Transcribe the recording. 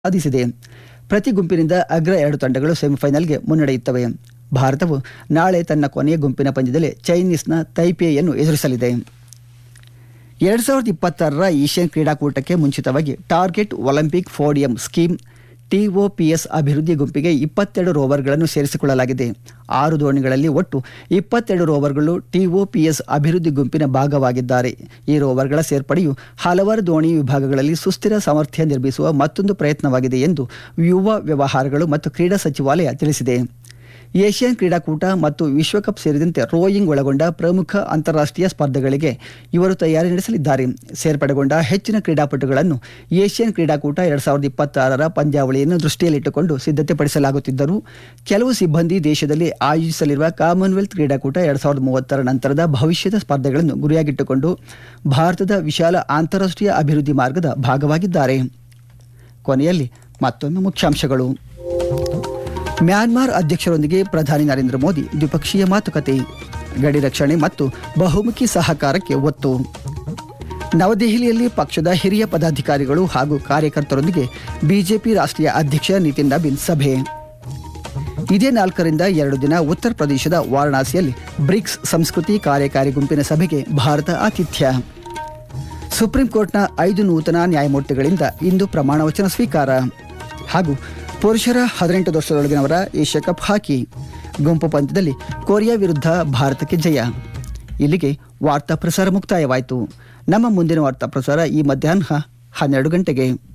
ಸಾಧಿಸಿದೆ ಪ್ರತಿ ಗುಂಪಿನಿಂದ ಅಗ್ರ ಎರಡು ತಂಡಗಳು ಸೆಮಿಫೈನಲ್ಗೆ ಮುನ್ನಡೆಯುತ್ತವೆ ಭಾರತವು ನಾಳೆ ತನ್ನ ಕೊನೆಯ ಗುಂಪಿನ ಪಂದ್ಯದಲ್ಲಿ ಚೈನೀಸ್ನ ತೈಪೇಯನ್ನು ಎದುರಿಸಲಿದೆ ಎರಡ್ ಸಾವಿರದ ಇಪ್ಪತ್ತಾರರ ಏಷ್ಯನ್ ಕ್ರೀಡಾಕೂಟಕ್ಕೆ ಮುಂಚಿತವಾಗಿ target olympic podium scheme TOPS ಅಭಿವೃದ್ಧಿ ಗುಂಪಿಗೆ ಇಪ್ಪತ್ತೆರಡು ರೋವರ್ಗಳನ್ನು ಸೇರಿಸಿಕೊಳ್ಳಲಾಗಿದೆ ಆರು ದೋಣಿಗಳಲ್ಲಿ ಒಟ್ಟು ಇಪ್ಪತ್ತೆರಡು ರೋವರ್ಗಳು ಟಿಒಪಿಎಸ್ ಅಭಿವೃದ್ಧಿ ಗುಂಪಿನ ಭಾಗವಾಗಿದ್ದಾರೆ ಈ ರೋವರ್ಗಳ ಸೇರ್ಪಡೆಯು ಹಲವಾರು ದೋಣಿ ವಿಭಾಗಗಳಲ್ಲಿ ಸುಸ್ಥಿರ ಸಾಮರ್ಥ್ಯ ನಿರ್ಮಿಸುವ ಮತ್ತೊಂದು ಪ್ರಯತ್ನವಾಗಿದೆ ಎಂದು ಯುವ ವ್ಯವಹಾರಗಳು ಮತ್ತು ಕ್ರೀಡಾ ಸಚಿವಾಲಯ ತಿಳಿಸಿದೆ ಏಷ್ಯನ್ ಕ್ರೀಡಾಕೂಟ ಮತ್ತು ವಿಶ್ವಕಪ್ ಸೇರಿದಂತೆ ರೋಯಿಂಗ್ ಒಳಗೊಂಡ ಪ್ರಮುಖ ಅಂತಾರಾಷ್ಟ್ರೀಯ ಸ್ಪರ್ಧೆಗಳಿಗೆ ಇವರು ತಯಾರಿ ನಡೆಸಲಿದ್ದಾರೆ ಸೇರ್ಪಡೆಗೊಂಡ ಹೆಚ್ಚಿನ ಕ್ರೀಡಾಪಟುಗಳನ್ನು ಏಷ್ಯನ್ ಕ್ರೀಡಾಕೂಟ ಎರಡ್ ಸಾವಿರದ ಇಪ್ಪತ್ತಾರರ ಪಂದ್ಯಾವಳಿಯನ್ನು ದೃಷ್ಟಿಯಲ್ಲಿಟ್ಟುಕೊಂಡು ಸಿದ್ಧತೆ ಪಡಿಸಲಾಗುತ್ತಿದ್ದರೂ ಕೆಲವು ಸಿಬ್ಬಂದಿ ದೇಶದಲ್ಲಿ ಆಯೋಜಿಸಲಿರುವ ಕಾಮನ್ವೆಲ್ತ್ ಕ್ರೀಡಾಕೂಟ ಎರಡ್ ಸಾವಿರದ ಮೂವತ್ತರ ನಂತರದ ಭವಿಷ್ಯದ ಸ್ಪರ್ಧೆಗಳನ್ನು ಗುರಿಯಾಗಿಟ್ಟುಕೊಂಡು ಭಾರತದ ವಿಶಾಲ ಅಂತಾರಾಷ್ಟ್ರೀಯ ಅಭಿವೃದ್ಧಿ ಮಾರ್ಗದ ಭಾಗವಾಗಿದ್ದಾರೆ ಕೊನೆಯಲ್ಲಿ ಮತ್ತೊಮ್ಮೆ ಮುಖ್ಯಾಂಶಗಳು ಮ್ಯಾನ್ಮಾರ್ ಅಧ್ಯಕ್ಷರೊಂದಿಗೆ ಪ್ರಧಾನಿ ನರೇಂದ್ರ ಮೋದಿ ದ್ವಿಪಕ್ಷೀಯ ಮಾತುಕತೆ ಗಡಿ ರಕ್ಷಣೆ ಮತ್ತು ಬಹುಮುಖಿ ಸಹಕಾರಕ್ಕೆ ಒತ್ತು ನವದೆಹಲಿಯಲ್ಲಿ ಪಕ್ಷದ ಹಿರಿಯ ಪದಾಧಿಕಾರಿಗಳು ಹಾಗೂ ಕಾರ್ಯಕರ್ತರೊಂದಿಗೆ ಬಿಜೆಪಿ ರಾಷ್ಟ್ರೀಯ ಅಧ್ಯಕ್ಷ ನಿತಿನ್ ನಬೀನ್ ಸಭೆ ಇದೇ ನಾಲ್ಕರಿಂದ ಎರಡು ದಿನ ಉತ್ತರ ಪ್ರದೇಶದ ವಾರಣಾಸಿಯಲ್ಲಿ ಬ್ರಿಕ್ಸ್ ಸಂಸ್ಕೃತಿ ಕಾರ್ಯಕಾರಿ ಗುಂಪಿನ ಸಭೆಗೆ ಭಾರತ ಆತಿಥ್ಯ ಸುಪ್ರೀಂ ಕೋರ್ಟ್ನ ಐದು ನೂತನ ನ್ಯಾಯಮೂರ್ತಿಗಳಿಂದ ಇಂದು ಪ್ರಮಾಣ ವಚನ ಸ್ವೀಕಾರ ಹಾಗೂ ಪುರುಷರ ಹದಿನೆಂಟು ವರ್ಷದೊಳಗಿನವರ ಏಷ್ಯಾ ಕಪ್ ಹಾಕಿ ಗುಂಪು ಪಂದ್ಯದಲ್ಲಿ ಕೊರಿಯಾ ವಿರುದ್ಧ ಭಾರತಕ್ಕೆ ಜಯ ಇಲ್ಲಿಗೆ ವಾರ್ತಾ ಪ್ರಸಾರ ಮುಕ್ತಾಯವಾಯಿತು ನಮ್ಮ ಮುಂದಿನ ವಾರ್ತಾ ಪ್ರಸಾರ ಈ ಮಧ್ಯಾಹ್ನ ಹನ್ನೆರಡು ಗಂಟೆಗೆ